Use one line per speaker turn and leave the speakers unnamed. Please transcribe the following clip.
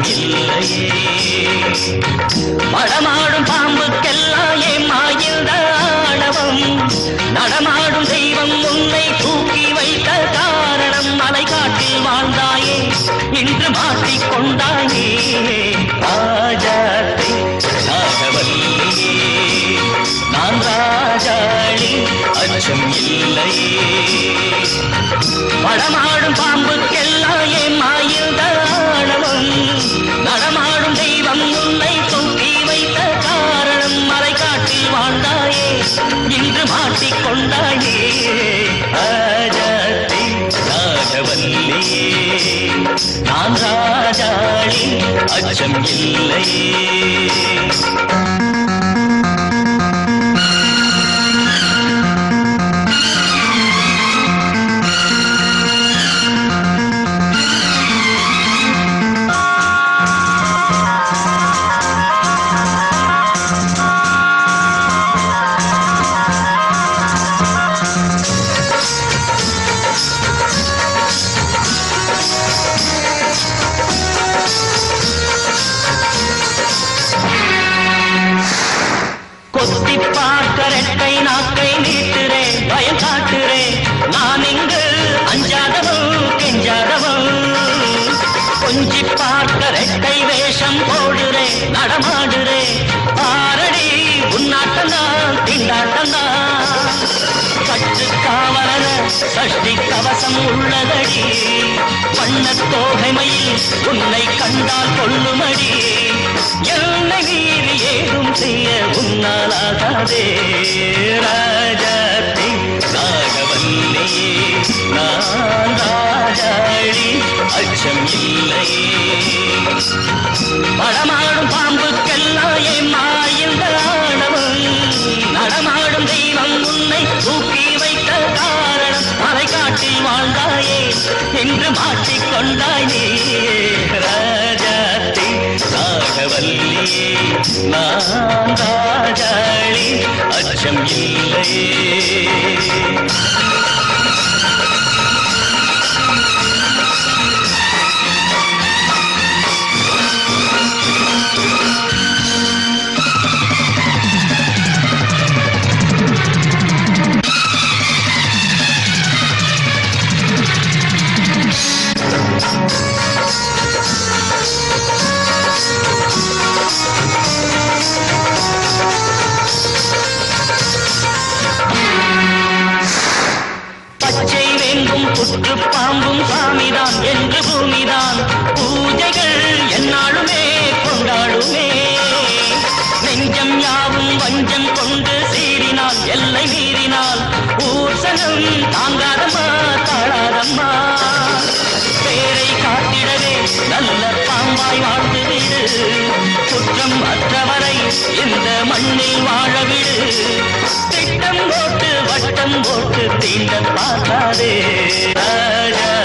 இல்லையே படமாடும் பாம்புக்கெல்லாம் ஏமாயிருந்த ஆணவம் நடமாடும் தெய்வம் உன்னை தூக்கி வைத்த காரணம் மலைக்காட்டில் வாழ்ந்தாயே இன்று மாட்டிக்கொண்டாயே ராஜாத்தை ராகவல்லியே நான் ராஜாளி அச்சம் இல்லையே படமாடும் பாம்புக்கெல்லாம் ஏமாயிருந்த ஆணவம் நடமாடும் தெய்வம் உன்னை தூக்கி வைத்த காரணம் மலைக்காட்டில் வாழ்ந்தாயே இன்று மாட்டிக்கொண்டாயே ராஜாத்தி ராகவல்லியே நான் ராஜாளி அச்சம் இல்லையே கொத்தி பார்க்க ரெட்டை நாக்கை நீட்டுறேன் பயம் காட்டுறேன் நான் இங்கு அஞ்சாதவன் கெஞ்சாதவன் கொஞ்சி பார்க்க ரெட்டை வேஷம் போடுறேன் நடமாடுறேன் ஆரடி உன்னாட்டம்தான் திண்டாட்டம்தான் கட்டு காவலர சஷ்டி கவசம் உள்ளதடி வண்ணத் தோகைமையில் உன்னை கண்டால் கொள்ளுமடி என்னை மீறி ஏதும் செய்ய உன்னாலாகாதே ராஜாத்தி ராகவல்லியே நான் ராஜாளி அச்சம் இல்லையே படமாடும் பாம்புக்கெல்லாம் ஏமாயிருந்த ஆணவம் நடமாடும் தெய்வம் உன்னை தூக்கி வைத்த காரணம் மலைக்காட்டில் வாழ்ந்தாயே என்று மாட்டிக்கொண்டாயே ராஜாத்தி ராகவல்லியே நான் ராஜாளி அச்சம் இல்லையே பச்சை வெங்கும் புற்று பாம்பும் சாமிதான் என்று பூமிதான் பூஜைகள் என்னாலுமே கொண்டாடுமே நெஞ்சம் யாவும் வஞ்சம் கொண்டு சீறினால் எல்லை மீறினால் ஊசனம் தாங்காதம்மா தாழாதம்மா பேரை காத்திடவே நல்ல பாம்பாய் வாழ்ந்து விடு குற்றம் அற்றவரை இந்த மண்ணில் வாழ விடு திட்டம் போட்டு வட்டம் போட்டு தீண்ட பார்க்காதே ராஜா